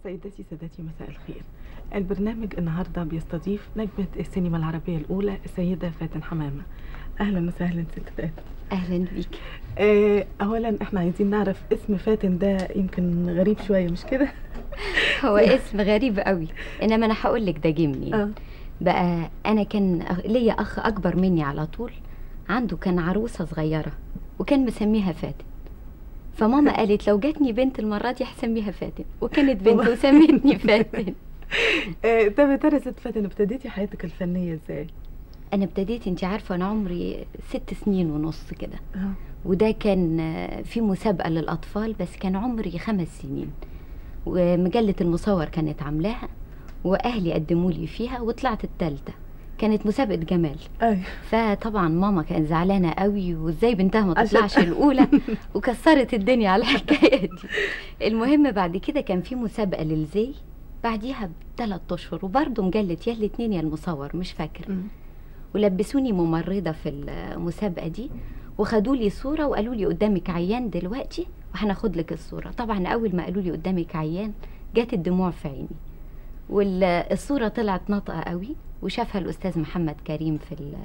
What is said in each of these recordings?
سيداتي سادتي مساء الخير البرنامج النهارده بيستضيف نجمة السينما العربية الأولى السيدة فاتن حمامة أهلا وسهلا ست فاتن اهلا بيك آه، أولا احنا عايزين نعرف اسم فاتن ده يمكن غريب شوية مش كده؟ هو اسم غريب قوي انما انا هقول لك ده جه منين اه بقى انا كان أخ- ليا اخ اكبر مني على طول عنده كان عروسه صغيره وكان مسميها فاتن فماما قالت لو جاتني بنت المره دي هسميها فاتن وكانت بنت وسمتني فاتن آه، طب يا ترى ست فاتن ابتديتي حياتك الفنية ازاي؟ انا ابتديت انت عارفه انا عمري ست سنين ونص كده اه وده كان آه، في مسابقة للأطفال بس كان عمري خمس سنين ومجلة المصور كانت عاملاها وأهلي قدموا لي فيها وطلعت التالتة كانت مسابقة جمال ايوه فطبعا ماما كانت زعلانة قوي وازاي بنتها ما عشان- تطلعش الأولى وكسرت الدنيا على الحكاية دي المهم بعد كده كان في مسابقة للزي بعديها بثلاث أشهر وبرضه مجلة يا الاتنين يا المصور مش فاكرة مم. ولبسوني ممرضة في المسابقة دي وخدوا لي صورة وقالوا لي قدامك عيان دلوقتي وهناخد لك الصورة طبعا أول ما قالوا لي قدامك عيان جات الدموع في عيني والصورة طلعت ناطقة قوي وشافها الأستاذ محمد كريم في ال-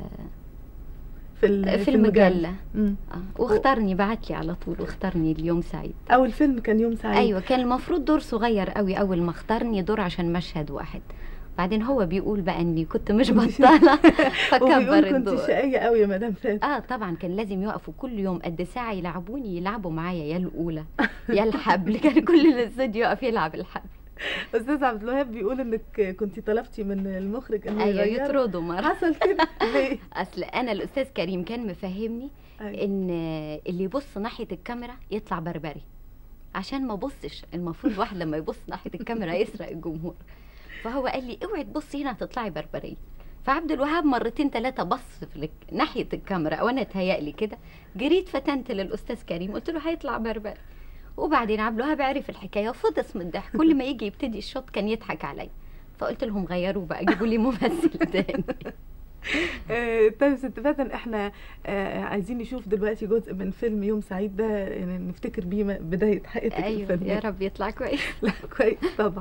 في ال- في المجلة مم. آه، واختارني بعت لي على طول واختارني اليوم سعيد أول فيلم كان يوم سعيد ايوه كان المفروض دور صغير قوي اول ما اختارني دور عشان مشهد واحد بعدين هو بيقول بقى اني كنت مش كنت- بطاله وبيقول فكبر كنت الدور شقية قوي يا مدام فاتن اه طبعا كان لازم يقفوا كل يوم قد ساعه يلعبوني يلعبوا معايا يا الاولى يا الحبل كان كل الاستوديو يقف يلعب الحبل أستاذ عبد الوهاب بيقول إنك كنت طلبتي من المخرج إنه ايوه يغير يطردوا مره حصل كده ليه؟ اصل انا الاستاذ كريم كان مفهمني أيوة. ان اللي يبص ناحيه الكاميرا يطلع بربري عشان ما بصش المفروض واحد لما يبص ناحيه الكاميرا يسرق الجمهور فهو قال لي اوعي تبصي هنا هتطلعي بربريه فعبد الوهاب مرتين ثلاثه بص في الك- ناحيه الكاميرا وانا اتهيألي كده جريت فتنت للاستاذ كريم قلت له هيطلع بربري وبعدين عبد الوهاب عرف الحكايه وفضس من الضحك كل ما يجي يبتدي الشوط كان يضحك عليا فقلت لهم غيروه بقى جيبوا لي ممثل تاني آه، طيب ست فاتن احنا آه، عايزين نشوف دلوقتي جزء من فيلم يوم سعيد ده يعني نفتكر بيه م- بداية حياتك ايوه الفنية يا رب يطلع كويس لا كويس طبعا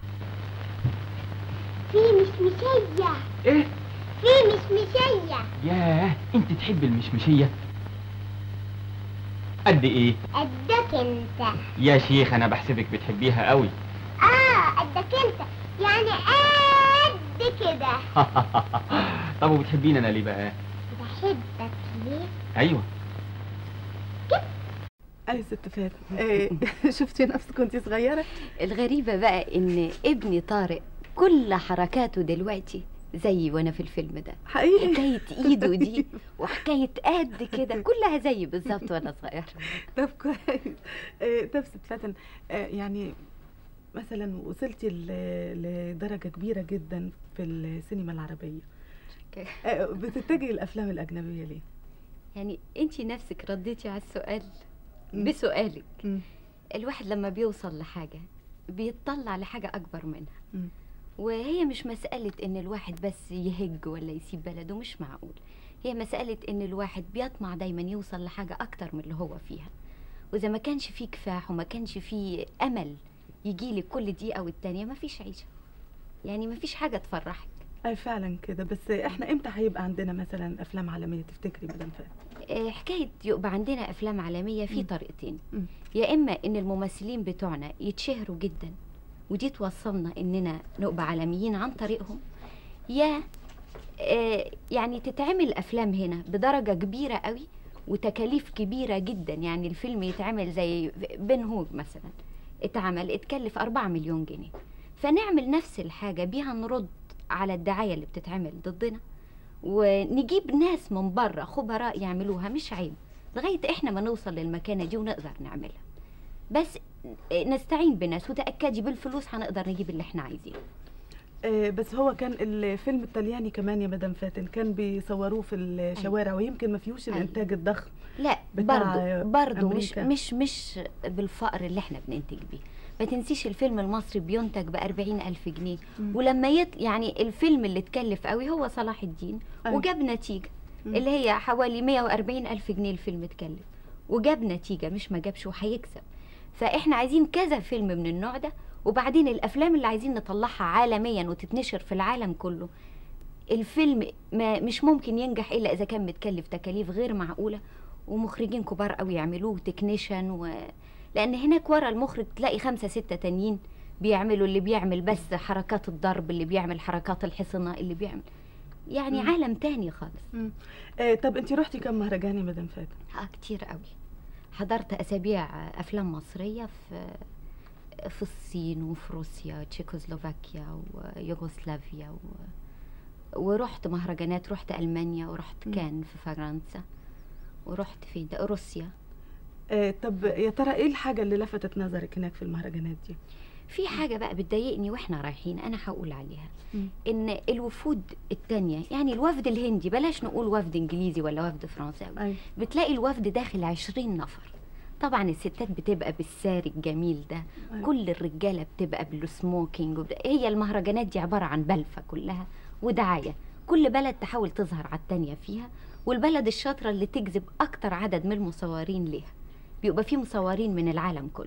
في مشمشية ايه في مشمشية ياه انت تحب المشمشيه قد ايه قدك انت يا شيخ انا بحسبك بتحبيها قوي اه قدك انت يعني قد كده طب وبتحبيني انا ليه بقى بحبك ليه ايوه اي ست فاتن آه، شفتي نفسك كنت صغيرة الغريبة بقى إن ابني طارق كل حركاته دلوقتي زيي وأنا في الفيلم ده حقيقي حكاية إيده دي وحكاية قد كده كلها زيي بالظبط وأنا صغيرة طب كويس آه، طب ست فاتن آه، يعني مثلا وصلتي ل- لدرجة كبيرة جدا في السينما العربية آه، بتتجهي الأفلام الأجنبية ليه؟ يعني أنتي نفسك رديتي على السؤال مم. بسؤالك مم. الواحد لما بيوصل لحاجة بيتطلع لحاجة أكبر منها مم. وهي مش مسألة إن الواحد بس يهج ولا يسيب بلده مش معقول هي مسألة إن الواحد بيطمع دايما يوصل لحاجة أكتر من اللي هو فيها وإذا ما كانش فيه كفاح وما كانش فيه أمل يجيلك كل دقيقة والتانية ما فيش عيشة يعني ما فيش حاجة تفرحك أي فعلا كده بس احنا امتى هيبقى عندنا مثلا أفلام عالمية تفتكري مدام فاتن؟ آه، حكاية يبقى عندنا أفلام عالمية في مم. طريقتين مم. يا إما إن الممثلين بتوعنا يتشهروا جدا ودي توصلنا إننا نبقى عالميين عن طريقهم يا آه، يعني تتعمل أفلام هنا بدرجة كبيرة قوي وتكاليف كبيرة جدا يعني الفيلم يتعمل زي بن هوج مثلا اتعمل اتكلف أربعة مليون جنيه فنعمل نفس الحاجة بيها نرد على الدعاية اللي بتتعمل ضدنا ونجيب ناس من بره خبراء يعملوها مش عيب لغاية احنا ما نوصل للمكانة دي ونقدر نعملها بس نستعين بناس وتأكدي بالفلوس هنقدر نجيب اللي احنا عايزينه آه، بس هو كان الفيلم الطلياني كمان يا مدام فاتن كان بيصوروه في الشوارع ويمكن ما فيهوش أيوة. الانتاج الضخم لا بتاع برضو برضو مش أمريكا. مش مش بالفقر اللي احنا بننتج بيه ما تنسيش الفيلم المصري بينتج بأربعين ألف جنيه مم. ولما يط... يعني الفيلم اللي اتكلف قوي هو صلاح الدين أيوة. وجاب نتيجة مم. اللي هي حوالي 140 ألف جنيه الفيلم اتكلف وجاب نتيجة مش ما جابش وهيكسب فاحنا عايزين كذا فيلم من النوع ده وبعدين الافلام اللي عايزين نطلعها عالميا وتتنشر في العالم كله الفيلم ما مش ممكن ينجح الا اذا كان متكلف تكاليف غير معقوله ومخرجين كبار قوي يعملوه تكنيشن و... لان هناك ورا المخرج تلاقي خمسة ستة تانيين بيعملوا اللي بيعمل بس حركات الضرب اللي بيعمل حركات الحصنة اللي بيعمل يعني مم. عالم تاني خالص مم. آه طب انت رحتي كم مهرجان يا مدام فاتن اه كتير قوي حضرت اسابيع افلام مصريه في في الصين وفي روسيا تشيكوسلوفاكيا ويوغوسلافيا و... ورحت مهرجانات رحت المانيا ورحت مم. كان في فرنسا ورحت فين ده روسيا آه طب يا ترى ايه الحاجه اللي لفتت نظرك هناك في المهرجانات دي في حاجه بقى بتضايقني واحنا رايحين انا هقول عليها مم. ان الوفود التانية يعني الوفد الهندي بلاش نقول وفد انجليزي ولا وفد فرنساوي ايوه بتلاقي الوفد داخل عشرين نفر طبعا الستات بتبقى بالساري الجميل ده أيوة. كل الرجاله بتبقى بالسموكينج وبت... هي المهرجانات دي عباره عن بلفه كلها ودعايه كل بلد تحاول تظهر على التانية فيها والبلد الشاطره اللي تجذب اكتر عدد من المصورين ليها بيبقى في مصورين من العالم كله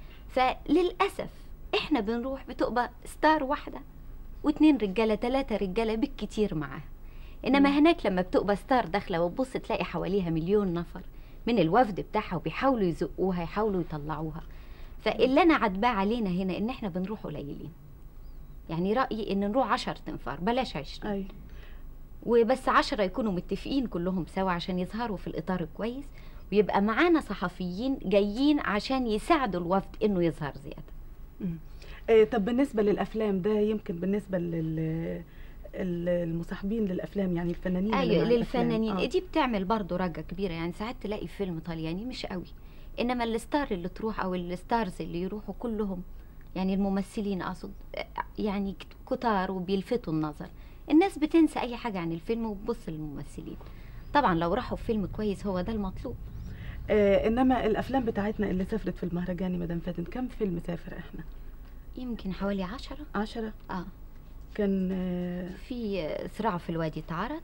فللاسف احنا بنروح بتبقى ستار واحده واتنين رجاله تلاتة رجاله بالكتير معاها انما مم. هناك لما بتبقى ستار داخله وتبص تلاقي حواليها مليون نفر من الوفد بتاعها وبيحاولوا يزقوها يحاولوا يطلعوها فاللي انا عاتباه علينا هنا ان احنا بنروح قليلين يعني رايي ان نروح عشر تنفار بلاش عشرين ايوه وبس عشرة يكونوا متفقين كلهم سوا عشان يظهروا في الإطار الكويس ويبقى معانا صحفيين جايين عشان يساعدوا الوفد إنه يظهر زيادة مم. آه طب بالنسبه للافلام ده يمكن بالنسبه لل ال- المصاحبين للافلام يعني الفنانين اللي أيوة مع الأفلام. للفنانين آه. دي بتعمل برضه رجة كبيرة يعني ساعات تلاقي فيلم طلياني مش قوي إنما الستار اللي تروح أو الستارز اللي يروحوا كلهم يعني الممثلين أقصد آه، يعني كت- كتار وبيلفتوا النظر الناس بتنسى أي حاجة عن الفيلم وتبص للممثلين طبعا لو راحوا في فيلم كويس هو ده المطلوب آه انما الافلام بتاعتنا اللي سافرت في المهرجان يا مدام فاتن كم فيلم سافر احنا يمكن حوالي عشرة عشرة اه كان آه في صراع في الوادي اتعرض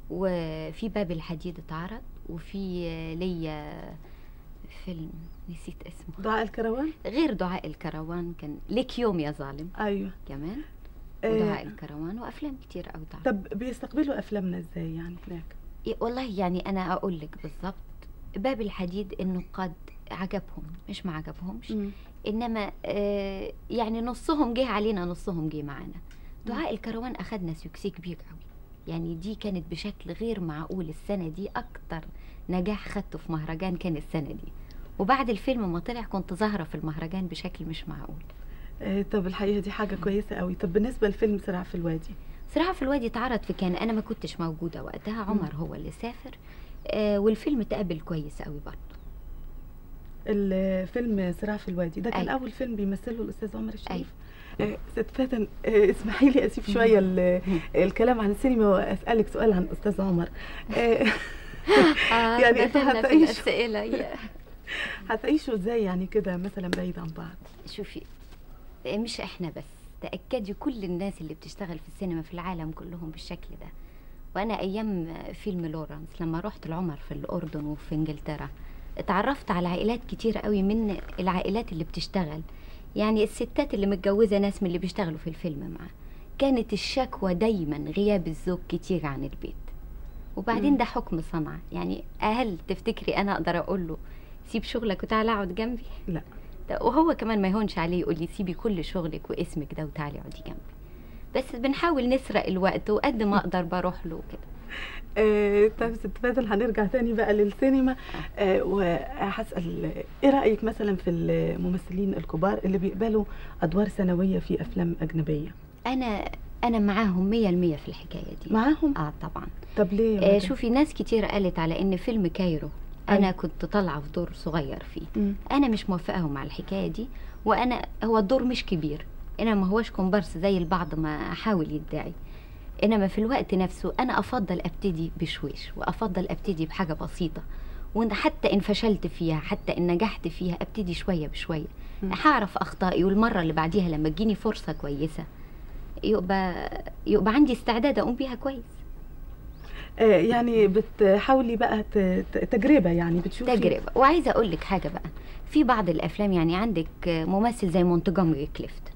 وفي باب الحديد اتعرض وفي ليا فيلم نسيت اسمه دعاء الكروان غير دعاء الكروان كان ليك يوم يا ظالم ايوه كمان آه ودعاء الكروان وافلام كتير قوي اتعرضت طب بيستقبلوا افلامنا ازاي يعني هناك إيه والله يعني انا اقول لك بالظبط باب الحديد النقاد عجبهم مش ما عجبهمش مم. انما آه يعني نصهم جه علينا نصهم جه معانا دعاء الكروان اخدنا سكسي كبير قوي يعني دي كانت بشكل غير معقول السنه دي اكتر نجاح خدته في مهرجان كان السنه دي وبعد الفيلم ما طلع كنت ظاهره في المهرجان بشكل مش معقول آه طب الحقيقه دي حاجه كويسه قوي طب بالنسبه لفيلم صراع في الوادي صراع في الوادي اتعرض في كان انا ما كنتش موجوده وقتها عمر هو اللي سافر آه والفيلم اتقبل كويس قوي برضه الفيلم صراع في الوادي ده كان أيوة. اول فيلم بيمثله الاستاذ عمر الشريف أيوة. آه، ست فاتن آه، اسمحي لي اسيب شويه ال- الكلام عن السينما واسالك سؤال عن الاستاذ عمر آه، آه يعني انتوا دخلنا في هتعيشوا. الاسئله يا- هتعيشوا ازاي يعني كده مثلا بعيد عن بعض شوفي مش احنا بس تأكدي كل الناس اللي بتشتغل في السينما في العالم كلهم بالشكل ده وانا ايام فيلم لورنس لما رحت العمر في الاردن وفي انجلترا اتعرفت على عائلات كتير قوي من العائلات اللي بتشتغل يعني الستات اللي متجوزة ناس من اللي بيشتغلوا في الفيلم معاه كانت الشكوى دايما غياب الزوج كتير عن البيت وبعدين مم. ده حكم صنعة يعني هل تفتكري انا اقدر اقول له سيب شغلك وتعالى اقعد جنبي لا ده وهو كمان ما يهونش عليه يقول لي سيبي كل شغلك واسمك ده وتعالي اقعدي جنبي بس بنحاول نسرق الوقت وقد ما اقدر بروح له كده آه، طيب ست فاتن هنرجع تاني بقى للسينما آه، وهسأل ايه رأيك مثلا في الممثلين الكبار اللي بيقبلوا أدوار ثانوية في أفلام أجنبية انا انا معاهم مية المية في الحكاية دي معاهم اه طبعا طب ليه يا آه مدام؟ شوفي ناس كتير قالت على ان فيلم كايرو انا أيوة. كنت طالعه في دور صغير فيه مم. انا مش موافقاهم على الحكايه دي وانا هو الدور مش كبير انا ما هوش كومبارس زي البعض ما حاول يدعي انما في الوقت نفسه انا افضل ابتدي بشويش وافضل ابتدي بحاجه بسيطه وحتى ان فشلت فيها حتى ان نجحت فيها ابتدي شويه بشويه مم. هعرف اخطائي والمره اللي بعديها لما تجيني فرصه كويسه يبقى يبقى عندي استعداد اقوم بيها كويس آه، يعني بتحاولي بقى ت- ت- تجربة يعني بتشوفي تجربة وعايزة أقول لك حاجة بقى في بعض الأفلام يعني عندك ممثل زي مونتجومري كليفت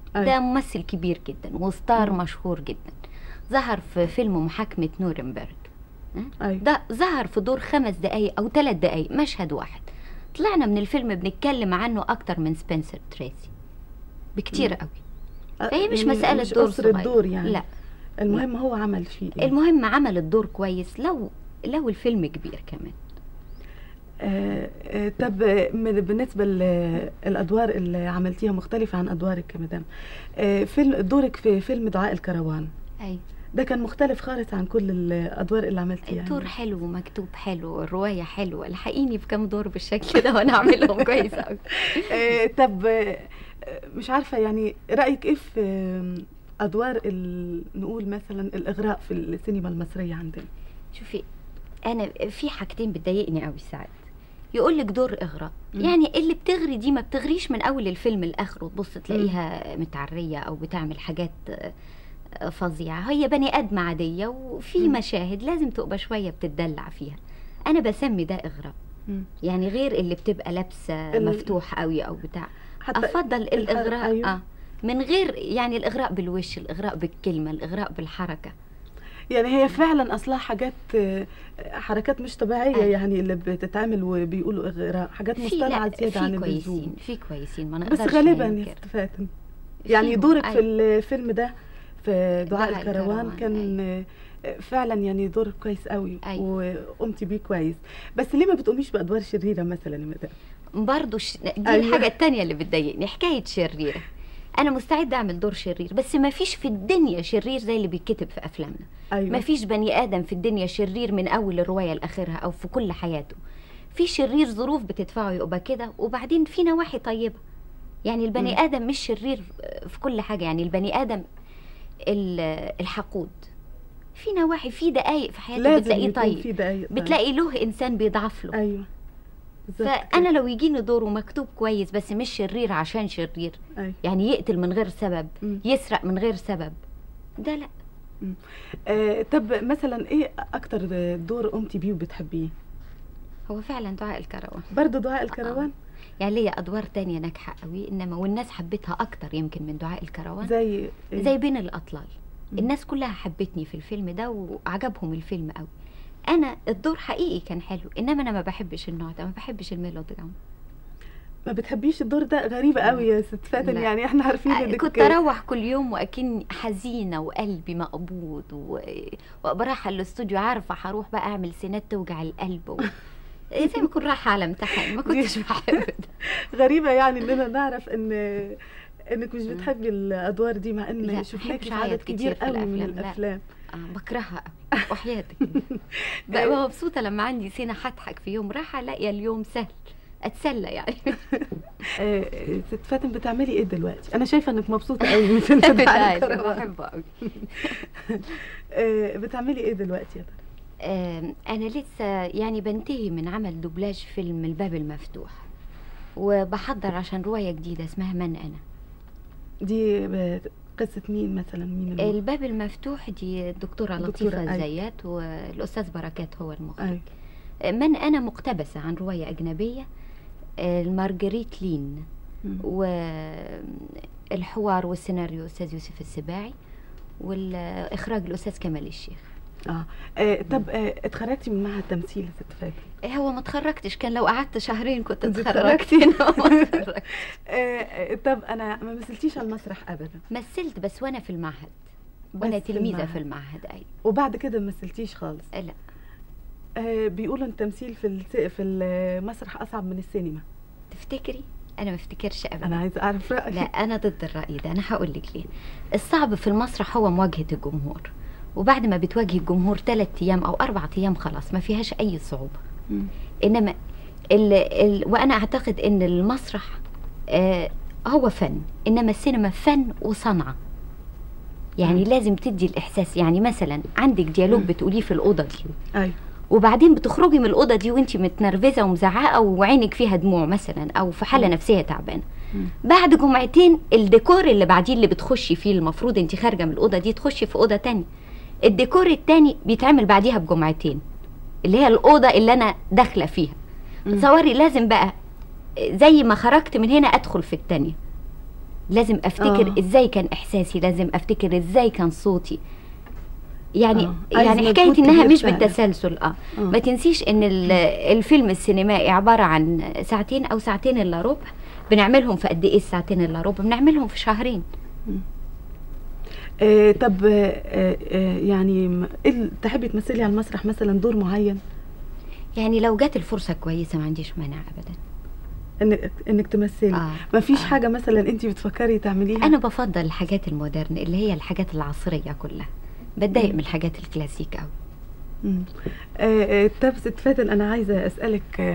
أيوة. ده ممثل كبير جدا وستار مم. مشهور جدا ظهر في فيلم محاكمة نورنبرج ايوه ده ظهر في دور خمس دقايق أو ثلاث دقايق مشهد واحد طلعنا من الفيلم بنتكلم عنه أكتر من سبنسر تريسي بكتير مم. قوي فهي مش يعني مسألة مش دور قصر صغير الدور يعني لا المهم هو عمل فيه إيه. المهم عمل الدور كويس لو لو الفيلم كبير كمان آه، آه، طب آه، من- بالنسبة للأدوار اللي عملتيها مختلفة عن أدوارك يا مدام آه، فيلم دورك في فيلم دعاء الكروان أي ده كان مختلف خالص عن كل الأدوار اللي عملتيها الدور حلو ومكتوب حلو الرواية حلوة الحقيني في كام دور بالشكل ده وأنا أعملهم كويس أوي آه، طب آه، مش عارفة يعني رأيك إيه في آه، أدوار ال- نقول مثلا الإغراء في السينما المصرية عندنا شوفي انا في حاجتين بتضايقني قوي ساعات يقول لك دور اغراء مم. يعني اللي بتغري دي ما بتغريش من اول الفيلم لاخره تبص تلاقيها متعريه او بتعمل حاجات آه، آه، فظيعه هي بني ادم عاديه وفي مم. مشاهد لازم تبقى شويه بتدلع فيها انا بسمي ده اغراء مم. يعني غير اللي بتبقى لابسه ال- مفتوح قوي او بتاع حتى افضل الحر- الاغراء أيوه. اه من غير يعني الاغراء بالوش الاغراء بالكلمه الاغراء بالحركه يعني هي فعلا اصلها حاجات آه، حركات مش طبيعيه أيوة. يعني اللي بتتعمل وبيقولوا اغراء حاجات في مصطنعه لا زياده عن في اللزوم كويسين في كويسين ما بس نقدرش غالبا يا ننكر. ست فاتن يعني فيهم، دورك في أيوة. الفيلم ده في دعاء دعاء الكروان الكروان، كان آه، فعلا يعني دور كويس قوي أيوة. وقمتي بيه كويس بس ليه ما بتقوميش بادوار شريره مثلا يا مدام برضو ش... دي أيوة. أيوة. الحاجة التانية اللي بتضايقني حكاية شريرة أنا مستعدة أعمل دور شرير بس ما فيش في الدنيا شرير زي اللي بيتكتب في أفلامنا ايوه ما فيش بني آدم في الدنيا شرير من أول الرواية لآخرها أو في كل حياته في شرير ظروف بتدفعه يبقى كده وبعدين في نواحي طيبة يعني البني مم. آدم مش شرير في كل حاجة يعني البني آدم ال- الحقود في نواحي في دقايق في حياته لازم بتلاقيه يكون طيب في دقايق طيب. بتلاقي له إنسان بيضعف له ايوه بالظبط فانا لو يجيني دوره مكتوب كويس بس مش شرير عشان شرير كده. أيوة. يعني يقتل من غير سبب مم. يسرق من غير سبب ده لا آه طب مثلا ايه اكتر دور قمتي بيه وبتحبيه هو فعلا دعاء الكروان برضه دعاء الكروان يعني ليا ادوار تانية ناجحه قوي انما والناس حبتها اكتر يمكن من دعاء الكروان زي إيه؟ زي بين الاطلال مم. الناس كلها حبتني في الفيلم ده وعجبهم الفيلم قوي انا الدور حقيقي كان حلو انما انا ما بحبش النوع ده ما بحبش الميلودراما ما بتحبيش الدور ده غريبة قوي يا ست فاتن لا. يعني احنا عارفين انك كنت اروح كل يوم واكن حزينه وقلبي مقبوض و... وابقى رايحه الاستوديو عارفه هروح بقى اعمل سينات توجع القلب و... زي ما اكون رايحه على امتحان ما كنتش بحب ده غريبة يعني اننا نعرف ان انك مش بتحبي الادوار دي مع ان لا، شفناكي بحبش في أعيط عدد كتير كبير في قوي من الأفلام، لا. الافلام آه بكرهها قوي وحياتك بقى مبسوطه لما عندي سينه هضحك في يوم رايحه الاقي اليوم سهل اتسلى يعني آه، ست فاتن بتعملي ايه دلوقتي انا شايفة انك مبسوطة قوي من فيلم دعاء بتاعي الكروان. بحبه قوي آه، بتعملي ايه دلوقتي يا ترى آم، أنا لسه يعني بنتهي من عمل دوبلاج فيلم الباب المفتوح وبحضر عشان رواية جديدة اسمها من أنا دي ب- قصة مين مثلا مين اللي- الباب المفتوح دي الدكتورة دكتورة، لطيفة أيوة. الزيات والأستاذ بركات هو المخرج أيوة. من أنا مقتبسة عن رواية أجنبية آه، المارجريت لين مم. والحوار والسيناريو أستاذ يوسف السباعي والإخراج الأستاذ كمال الشيخ اه آه، طب آه، اتخرجتي من معهد تمثيل يا ست فاتن إيه هو ما اتخرجتش كان لو قعدت شهرين كنت كنت اتخرجت إنما ما اتخرجتش. آه، آه، طب انا ما مثلتيش على المسرح ابدا مثلت بس وانا في المعهد بس وانا في تلميذه المعهد. في المعهد اي وبعد كده ما مثلتيش خالص لا آه، بيقولوا ان التمثيل في الس- في المسرح اصعب من السينما تفتكري انا ما افتكرش ابدا انا عايزه اعرف رايك لا انا ضد الراي ده انا هقول لك ليه الصعب في المسرح هو مواجهه الجمهور وبعد ما بتواجهي الجمهور ثلاث ايام او اربع ايام خلاص ما فيهاش اي صعوبه مم. انما ال ال وانا اعتقد ان المسرح آه هو فن انما السينما فن وصنعه يعني مم. لازم تدي الاحساس يعني مثلا عندك ديالوج مم. بتقوليه في الاوضه دي ايوه وبعدين بتخرجي من الاوضه دي وانت متنرفزه ومزعقه وعينك فيها دموع مثلا او في حاله مم. نفسيه تعبانه مم. بعد جمعتين الديكور اللي بعديه اللي بتخشي فيه المفروض انت خارجه من الاوضه دي تخشي في اوضه تانية الديكور التاني بيتعمل بعديها بجمعتين اللي هي الاوضه اللي انا داخله فيها مم. تصوري لازم بقى زي ما خرجت من هنا ادخل في التانية لازم افتكر آه. ازاي كان احساسي لازم افتكر ازاي كان صوتي يعني آه. عايز يعني مجهود حكايه انها كبير مش فعلاً. بالتسلسل اه آه. ما تنسيش ان ال- الفيلم السينمائي عباره عن ساعتين او ساعتين الا ربع بنعملهم في قد ايه الساعتين الا ربع بنعملهم في شهرين آه طب آه آه يعني م- إيه ال- تحبي تمثلي على المسرح مثلا دور معين يعني لو جات الفرصه كويسه ما عنديش مانع ابدا انك انك تمثلي آه. ما فيش آه. حاجه مثلا انت بتفكري تعمليها انا بفضل الحاجات المودرن اللي هي الحاجات العصريه كلها بتضايق من الحاجات الكلاسيك قوي مم. آه، آه، طب ست فاتن انا عايزه اسالك آه،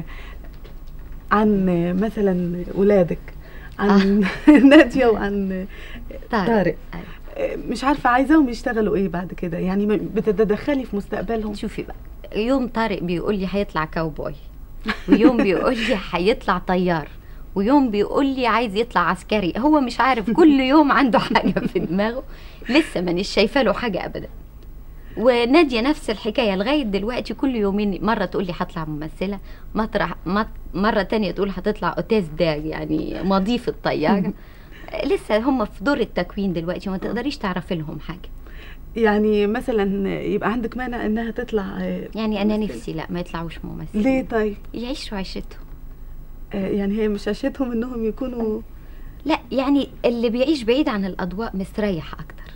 عن آه، مثلا ولادك عن ناديه وعن طارق. طارق أيوة. آه، مش عارفه عايزاهم يشتغلوا ايه بعد كده يعني ما- بتتدخلي في مستقبلهم شوفي بقى يوم طارق بيقول لي هيطلع كاوبوي ويوم بيقول لي هيطلع طيار ويوم بيقول لي عايز يطلع عسكري هو مش عارف كل يوم عنده حاجه في دماغه لسه مانيش شايفه له حاجه ابدا وناديه نفس الحكايه لغايه دلوقتي كل يومين مره تقول لي هطلع ممثله مطرح مط- مره تانية تقول هتطلع اوتيز ده يعني مضيف الطياره لسه هم في دور التكوين دلوقتي وما تقدريش تعرفي لهم حاجه يعني مثلا يبقى عندك مانع انها تطلع آه، يعني انا ممثلة؟ نفسي لا ما يطلعوش ممثلين ليه طيب يعيشوا عيشتهم آه، يعني هي مش عشتهم انهم يكونوا لا يعني اللي بيعيش بعيد عن الاضواء مستريح اكتر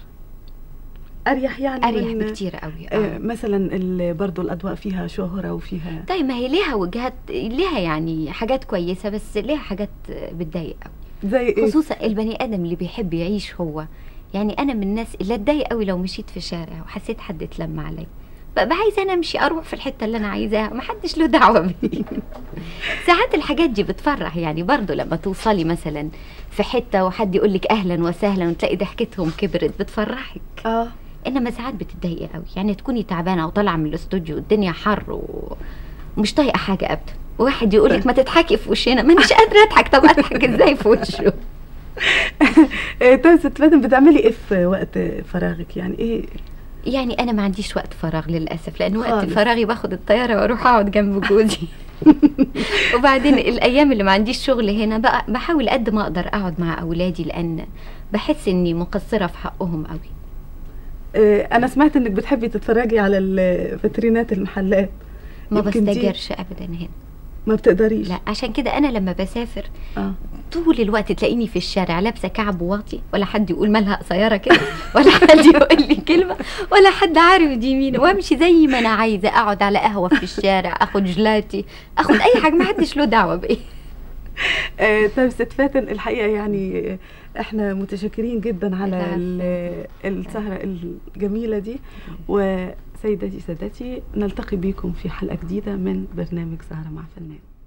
اريح يعني اريح من- بكتير قوي آه، آه. مثلا ال- برضو الاضواء فيها شهره وفيها طيب ما هي ليها وجهات ليها يعني حاجات كويسه بس ليها حاجات بتضايق قوي زي ايه خصوصا البني ادم اللي بيحب يعيش هو يعني انا من الناس اللي اتضايق قوي لو مشيت في شارع وحسيت حد اتلم عليا ببقى عايزه انا امشي اروح في الحته اللي انا عايزاها محدش له دعوه بي ساعات الحاجات دي بتفرح يعني برضو لما توصلي مثلا في حته وحد يقول لك اهلا وسهلا وتلاقي ضحكتهم كبرت بتفرحك اه انما ساعات بتتضايقي قوي يعني تكوني تعبانه وطالعه من الاستوديو والدنيا حر و... ومش طايقه حاجه ابدا واحد يقول لك ما تضحكي في وشنا ما مش قادره اضحك طب اضحك ازاي في وشه آه، طيب ست فاتن بتعملي ايه في وقت فراغك يعني ايه يعني انا ما عنديش وقت فراغ للاسف لان وقت خالص. فراغي باخد الطياره واروح اقعد جنب جوزي وبعدين الايام اللي ما عنديش شغل هنا بقى بحاول قد ما اقدر اقعد مع اولادي لان بحس اني مقصره في حقهم قوي آه، انا سمعت انك بتحبي تتفرجي على الفاترينات المحلات ما يمكن دي- بستجرش ابدا هنا ما بتقدريش لا عشان كده انا لما بسافر اه طول الوقت تلاقيني في الشارع لابسه كعب واطي ولا حد يقول مالها قصيره كده ولا حد يقول لي كلمه ولا حد عارف دي مين وامشي زي ما انا عايزه اقعد على قهوه في الشارع اخد جلاتي اخد اي حاجه ما حدش له دعوه بايه آه، طيب ست فاتن الحقيقه يعني آه، احنا متشكرين جدا على العفو. ال- السهره الجميله دي وسيدتي سادتي نلتقي بكم في حلقه جديده من برنامج سهره مع فنان